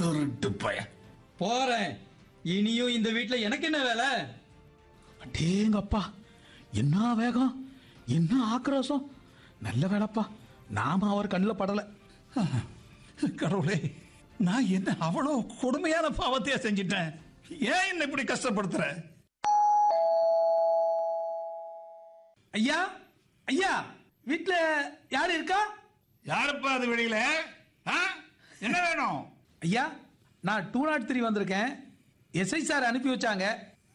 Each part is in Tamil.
திருட்டு பய போறேன் இனியும் இந்த வீட்ல எனக்கு என்ன வேலை அடேங்கப்பா என்ன வேகம் என்ன ஆக்ரோஷம் நல்ல வேலைப்பா நாம அவர் கண்ணில் படல கடவுளே நான் என்ன அவ்வளோ கொடுமையான பாவத்தையா செஞ்சிட்டேன் ஏன் என்ன இப்படி கஷ்டப்படுத்துற ஐயா ஐயா வீட்ல யாரு இருக்கா யாருப்பா அது வெளியில ஆ? என்ன வேணும் ஐயா நான் டூ நாட் த்ரீ வந்திருக்கேன் எஸ்ஐ சார் அனுப்பி வச்சாங்க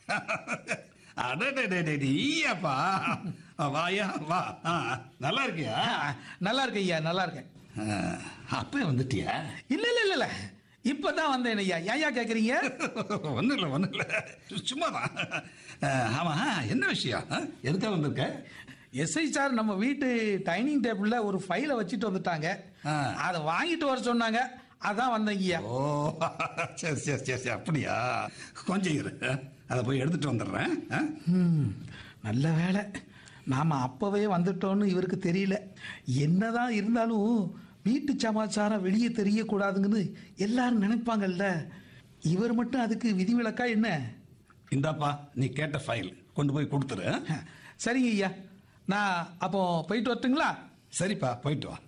அடடடடடி, ஈயாப்பா வாயா வா ஆ, நல்லா இருக்கியா நல்லா இருக்கு ஐயா நல்லா இருக்கேன் ஆ, அப்பவே வந்துட்டியா இல்ல இல்ல இல்ல இல்ல இப்பதான் வந்தேன் ஐயா ஏன் ஐயா கேக்குறீங்க ஒன்றும் இல்லை ஒன்றும் இல்லை சும்மா தான் ஆமா என்ன விஷயம் ஆ? எதுக்காக வந்திருக்க எஸ்ஐ சார் நம்ம வீட்டு டைனிங் டேபிள்ல ஒரு ஃபைலை வச்சுட்டு வந்துட்டாங்க ஆ. அதை வாங்கிட்டு வர சொன்னாங்க அதான் வந்தேன் ஐயா ஓ சரி சரி சரி சரி அப்படியா கொஞ்சம் இரு அதை போய் எடுத்துட்டு வந்துடுறேன் ஆ? ம், நல்ல வேலை நாம அப்பவே வந்துட்டோம்னு இவருக்கு தெரியல என்னதான் இருந்தாலும் வீட்டு சமாச்சாரம் வெளியே தெரியக்கூடாதுங்கன்னு எல்லாரும் நினைப்பாங்கல்ல இவர் மட்டும் அதுக்கு விதிவிலக்கா என்ன இந்தாப்பா நீ கேட்ட ஃபைல் கொண்டு போய் கொடுத்துரு ஆ? சரிங்க ஐயா நான் அப்போ போயிட்டு வரட்டுங்களா சரிப்பா போயிட்டு வா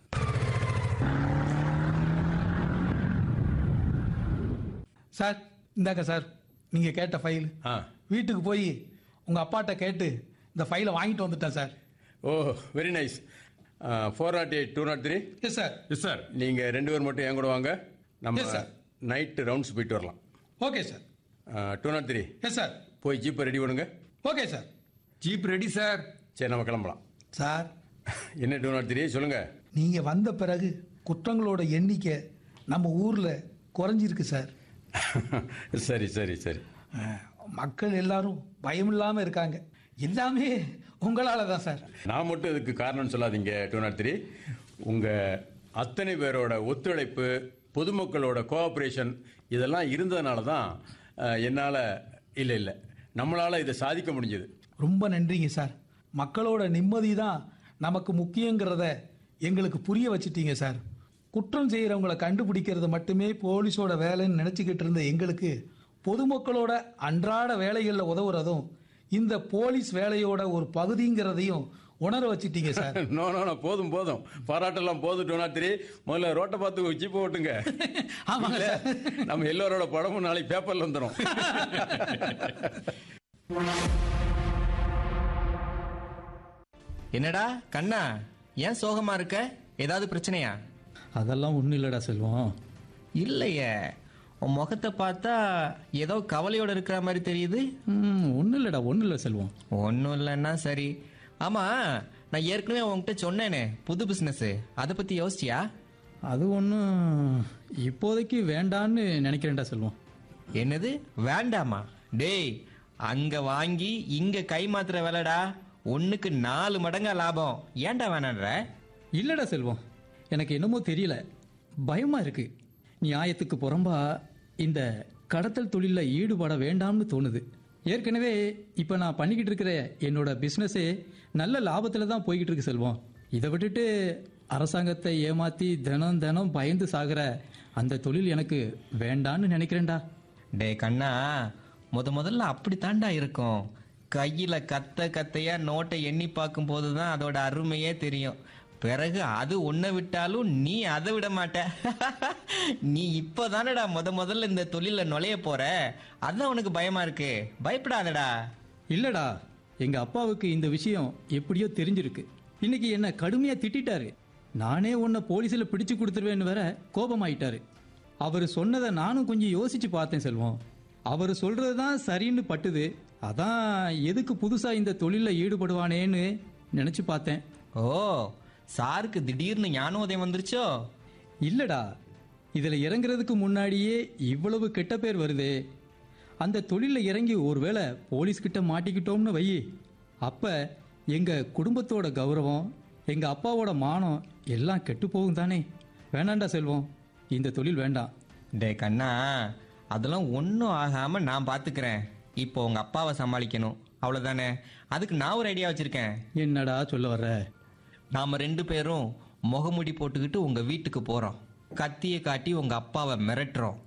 சார் இந்தாங்க சார் நீங்க கேட்ட ஃபைல் ஆ வீட்டுக்கு போய் உங்க அப்பாட்ட கேட்டு இந்த ஃபைலை வாங்கிட்டு வந்துட்டேன் sir oh very nice four naught eight two naught three yes sir yes sir நீங்கள் ரெண்டு பேர் மட்டும் என் கூட வாங்க நம்ம Yes, sir. நைட்டு ரவுண்ட்ஸ் போயிட்டு வரலாம் okay sir two naught three yes sir போய் ஜீப்பை ரெடி பண்ணுங்க okay sir jeep ready sir சரி நம்ம கிளம்பலாம் சார் என்ன டூ நாட் த்ரீ சொல்லுங்கள் நீங்க வந்த பிறகு குற்றங்களோட எண்ணிக்கை நம்ம ஊர்ல குறைஞ்சிருக்கு சார் சரி சரி சரி அஹ், மக்கள் எல்லாரும் பயமில்லாம இருக்காங்க எல்லாமே உங்களால தான் சார் நான் மட்டும் இதுக்கு காரணம் சொல்லாதீங்க டூ நாட் த்ரீ உங்கள் அத்தனை பேரோட ஒத்துழைப்பு பொதுமக்களோட கோஆப்ரேஷன் இதெல்லாம் இருந்ததுனால தான் என்னால் இல்லை இல்லை நம்மளால் இதை சாதிக்க முடிஞ்சது ரொம்ப நன்றிங்க சார் மக்களோட நிம்மதி தான் நமக்கு முக்கியங்கிறத எங்களுக்கு புரிய வச்சிட்டீங்க சார் குற்றம் செய்கிறவங்களை கண்டுபிடிக்கிறது மட்டுமே போலீஸோட வேலைன்னு நினச்சிக்கிட்டு இருந்த எங்களுக்கு பொதுமக்களோட அன்றாட வேலைகளில் உதவுறதும் இந்த போலீஸ் வேலையோட ஒரு பகுதிங்கிறதையும் உணர வச்சிட்டீங்க சார் நோ நோ நோ போதும் போதும் பாராட்டெல்லாம் போதும் டூ நாட் த்ரீ முதல்ல ரோட்டை பார்த்து ஜீப்பை ஓட்டுங்க ஆமாங்க இல்ல, சார் நம்ம எல்லாரோட படமும் நாளைக்கு பேப்பர்ல வந்துடும் என்னடா கண்ணா ஏன் சோகமா இருக்க ஏதாவது பிரச்சனையா அதெல்லாம் ஒன்றும் இல்லைடா செல்வம் இல்லையே உன் முகத்தை பார்த்தா ஏதோ கவலையோட இருக்கிற மாதிரி தெரியுது ஒன்றும் இல்லைடா ஒன்றும் இல்லை செல்வம் ஒன்றும் இல்லைன்னா சரி ஆமா நான் ஏற்கனவே உன்கிட்ட சொன்னேனே புது பிஸ்னஸ் அதை பத்தி யோசிச்சியா அது ஒன்றும் இப்போதைக்கு வேண்டான்னு நினைக்கிறேன்டா செல்வம் என்னது வேண்டாமா டேய் அங்க வாங்கி இங்க கை மாத்துற வேலைடா ஒண்ணுக்கு நாலு மடங்கா லாபம் ஏன்டா வேணான்ற இல்லைடா செல்வம் எனக்கு என்னமோ தெரியல பயமா இருக்கு நியாயத்துக்கு புறம்பா இந்த கடத்தல் தொழிலில் ஈடுபட வேண்டாம்னு தோணுது ஏற்கனவே இப்போ நான் பண்ணிக்கிட்டு இருக்கிற என்னோட பிஸ்னஸே நல்ல லாபத்தில் தான் போய்கிட்டு இருக்கு செல்வம் இதை விட்டுட்டு அரசாங்கத்தை ஏமாத்தி தினம் தினம் பயந்து சாகிற அந்த தொழில் எனக்கு வேண்டான்னு நினைக்கிறேன்டா டேய் கண்ணா முத முதல்ல அப்படி தாண்டா இருக்கும் கையில கத்த கத்தையா நோட்டை எண்ணி பார்க்கும் போதுதான் அதோட அருமையே தெரியும் பிறகு அது உன்னை விட்டாலும் நீ அதை விட மாட்ட நீ இப்போதானடா முத முதல்ல இந்த தொழில நுழைய போற அதான் உனக்கு பயமா இருக்கு பயப்படாதடா இல்லடா எங்க அப்பாவுக்கு இந்த விஷயம் எப்படியோ தெரிஞ்சிருக்கு இன்னைக்கு என்ன கடுமையா திட்டிட்டாரு நானே உன்னை போலீஸ்ல பிடிச்சு கொடுத்துருவேன்னு வேற கோபமாயிட்டாரு அவர் சொன்னதை நானும் கொஞ்சம் யோசிச்சு பார்த்தேன் செல்வம் அவர் சொல்றது தான் சரின்னு பட்டுது அதான் எதுக்கு புதுசா இந்த தொழில ஈடுபடுவானேன்னு நினைச்சு பார்த்தேன் ஓ சாருக்கு திடீர்னு ஞானோதயம் வந்துருச்சோ இல்லடா இதுல இறங்குறதுக்கு முன்னாடியே இவ்வளவு கெட்ட பேர் வருதே அந்த தொழில இறங்கி ஒருவேளை போலீஸ் கிட்ட மாட்டிக்கிட்டோம்னு வை அப்ப எங்க குடும்பத்தோட கௌரவம் எங்க அப்பாவோட மானம் எல்லாம் கெட்டு போகும் தானே வேணாண்டா செல்வம் இந்த தொழில் வேண்டாம் டேய் கண்ணா அதெல்லாம் ஒன்றும் ஆகாம நான் பார்த்துக்கிறேன் இப்போ உங்க அப்பாவை சமாளிக்கணும் அவ்வளோதானே அதுக்கு நான் ஒரு ஐடியா வச்சிருக்கேன் என்னடா சொல்ல வர்ற நாம ரெண்டு பேரும் முகமுடி போட்டுக்கிட்டு உங்க வீட்டுக்கு போறோம் கத்தியை காட்டி உங்க அப்பாவை மிரட்டுறோம்